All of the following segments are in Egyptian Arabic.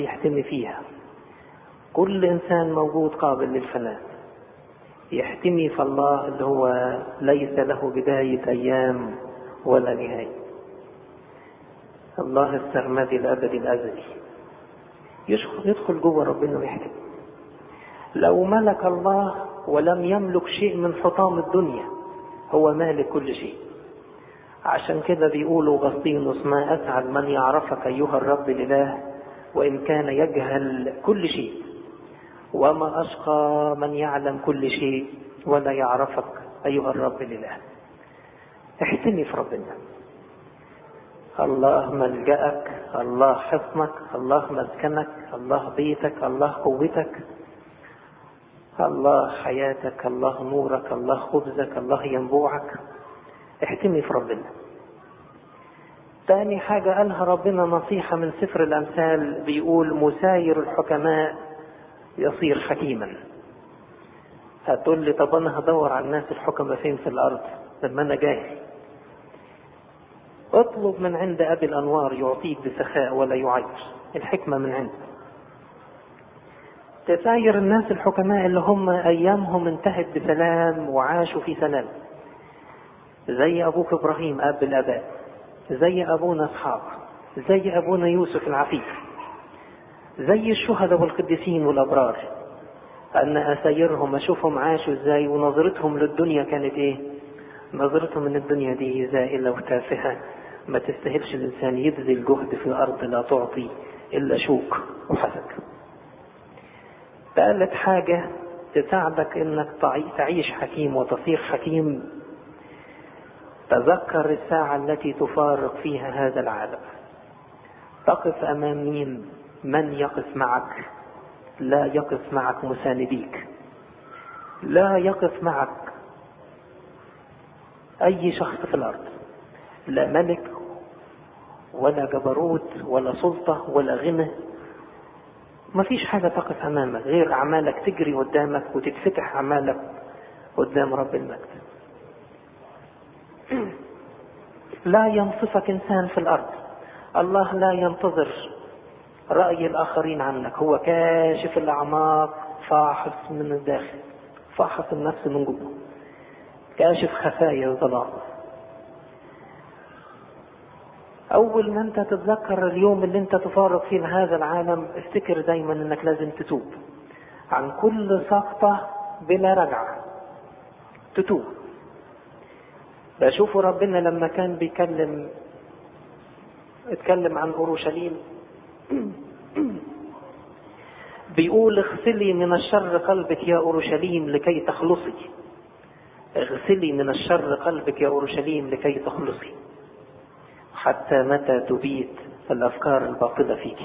يحتمي فيها كل إنسان موجود قابل للفناء يحتمي في الله اللي هو ليس له بداية أيام ولا نهاية الله السرمدي الأبدي الأزلي يدخل يدخل جوه ربنا ويحتمي لو ملك الله ولم يملك شيء من حطام الدنيا هو مالك كل شيء عشان كده بيقولوا غسطينوس ما أسعد من يعرفك أيها الرب الإله وإن كان يجهل كل شيء وما أشقى من يعلم كل شيء ولا يعرفك أيها الرب الإله احتمي في ربنا الله ملجأك الله حصنك الله مسكنك الله بيتك الله قوتك الله حياتك الله نورك الله خبزك الله ينبوعك احتمي في ربنا تاني حاجة قالها ربنا نصيحة من سفر الأمثال بيقول مساير الحكماء يصير حكيما هتقول لي طب أنا هدور على الناس الحكماء فين في الأرض لما أنا جاهل اطلب من عند أبي الأنوار يعطيك بسخاء ولا يعير الحكمة من عنده تساير الناس الحكماء اللي هم أيامهم انتهت بسلام وعاشوا في سلام زي أبوك إبراهيم أب الآباء زي أبونا إسحاق زي أبونا يوسف العفيف زي الشهداء والقديسين والأبرار أن أسايرهم أشوفهم عاشوا إزاي ونظرتهم للدنيا كانت إيه نظرتهم ان الدنيا دي زائلة وتافهة ما تستاهلش الإنسان يبذل جهد في الأرض لا تعطي إلا شوك وحسد ثالث حاجة تساعدك إنك تعيش حكيم وتصير حكيم تذكر الساعة التي تفارق فيها هذا العالم تقف أمام مين من يقف معك لا يقف معك مسانديك لا يقف معك أي شخص في الأرض لا ملك ولا جبروت ولا سلطة ولا غنى ما فيش حاجة تقف أمامك غير أعمالك تجري قدامك وتتفتح أعمالك قدام رب المجد لا ينصفك إنسان في الأرض الله لا ينتظر رأي الآخرين عنك هو كاشف الأعماق فاحص من الداخل فاحص النفس من جوه كاشف خفايا الظلام أول ما أنت تتذكر اليوم اللي أنت تفارق فيه هذا العالم افتكر دايما أنك لازم تتوب عن كل سقطة بلا رجعة تتوب بشوفوا ربنا لما كان بيكلم اتكلم عن أورشليم بيقول اغسلي من الشر قلبك يا أورشليم لكي تخلصي اغسلي من الشر قلبك يا أورشليم لكي تخلصي حتى متى تبيت الأفكار الباطلة فيك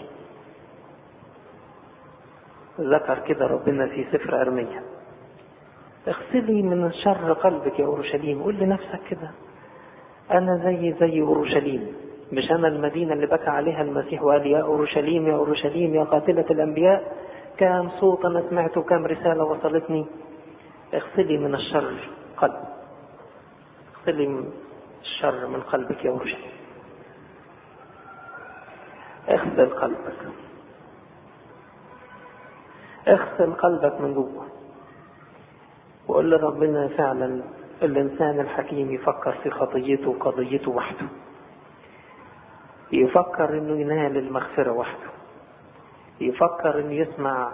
ذكر كده ربنا في سفر أرمية اغسلي من الشر قلبك يا أورشليم قول لنفسك كده أنا زي زي أورشليم مش أنا المدينة اللي بكى عليها المسيح وقال يا أورشليم يا أورشليم يا قاتلة الأنبياء كام صوت أنا سمعته كام رسالة وصلتني اغسلي من الشر قلب اغسلي من الشر من قلبك يا أورشليم اغسل قلبك اغسل قلبك من جوه وقول لربنا فعلا الإنسان الحكيم يفكر في خطيته وقضيته وحده يفكر انه ينال المغفرة وحده يفكر انه يسمع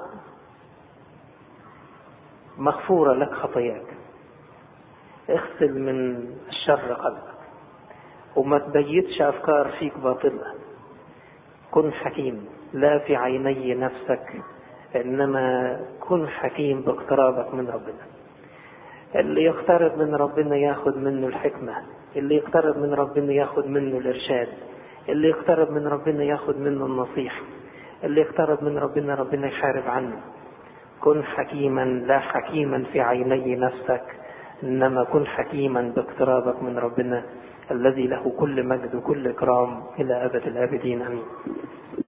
مغفورة لك خطاياك اغسل من الشر قلبك وما تبيتش افكار فيك باطلة كن حكيم لا في عيني نفسك انما كن حكيم باقترابك من ربنا اللي يقترب من ربنا ياخد منه الحكمة اللي يقترب من ربنا ياخد منه الارشاد اللي يقترب من ربنا ياخد منه النصيحة اللي يقترب من ربنا ربنا يحارب عنه كن حكيما لا حكيما في عيني نفسك انما كن حكيما باقترابك من ربنا الذي له كل مجد وكل اكرام الى ابد الابدين امين